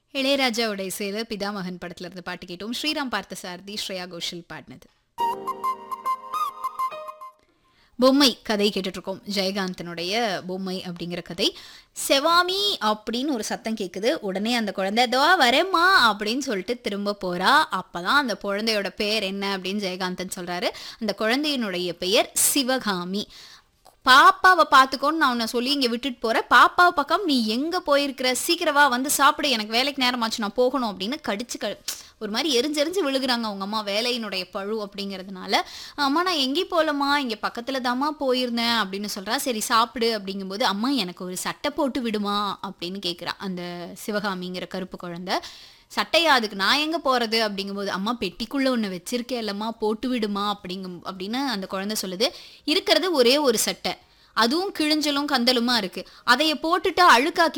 இளையராஜாவோட இசையில பிதாமகன் படத்துல இருந்து பாட்டு கேட்டோம் ஸ்ரீராம் பார்த்த சாரதி ஸ்ரேயா கோஷல் பாடினது பொம்மை கதை கேட்டுட்டு இருக்கோம் ஜெயகாந்தனுடைய பொம்மை அப்படிங்கிற கதை செவாமி அப்படின்னு ஒரு சத்தம் கேட்குது உடனே அந்த குழந்தை தோ வரேம்மா அப்படின்னு சொல்லிட்டு திரும்ப போறா அப்பதான் அந்த குழந்தையோட பெயர் என்ன அப்படின்னு ஜெயகாந்தன் சொல்றாரு அந்த குழந்தையினுடைய பெயர் சிவகாமி பாப்பாவை பார்த்துக்கோன்னு நான் உன்னை சொல்லி இங்கே விட்டுட்டு போகிறேன் பாப்பாவை பக்கம் நீ எங்கே போயிருக்கிற சீக்கிரவா வந்து சாப்பிடு எனக்கு வேலைக்கு நேரமாச்சு நான் போகணும் அப்படின்னு கடிச்சு க ஒரு மாதிரி எரிஞ்செரிஞ்சு விழுகுறாங்க அவங்க அம்மா வேலையினுடைய பழு அப்படிங்கிறதுனால அம்மா நான் எங்கேயும் போகலம்மா இங்கே பக்கத்தில் தாம்மா போயிருந்தேன் அப்படின்னு சொல்கிறா சரி சாப்பிடு அப்படிங்கும்போது அம்மா எனக்கு ஒரு சட்டை போட்டு விடுமா அப்படின்னு கேட்குறா அந்த சிவகாமிங்கிற கருப்பு குழந்தை சட்டையா அதுக்கு நான் எங்கே போகிறது அப்படிங்கும்போது அம்மா பெட்டிக்குள்ளே ஒன்று வச்சிருக்கேன் இல்லம்மா போட்டு விடுமா அப்படிங்கும் அப்படின்னு அந்த குழந்தை சொல்லுது இருக்கிறது ஒரே ஒரு சட்டை அதுவும் கிழிஞ்சலும் கந்தலுமா இருக்கு அதைய போட்டுட்டு அழுக்காக்கி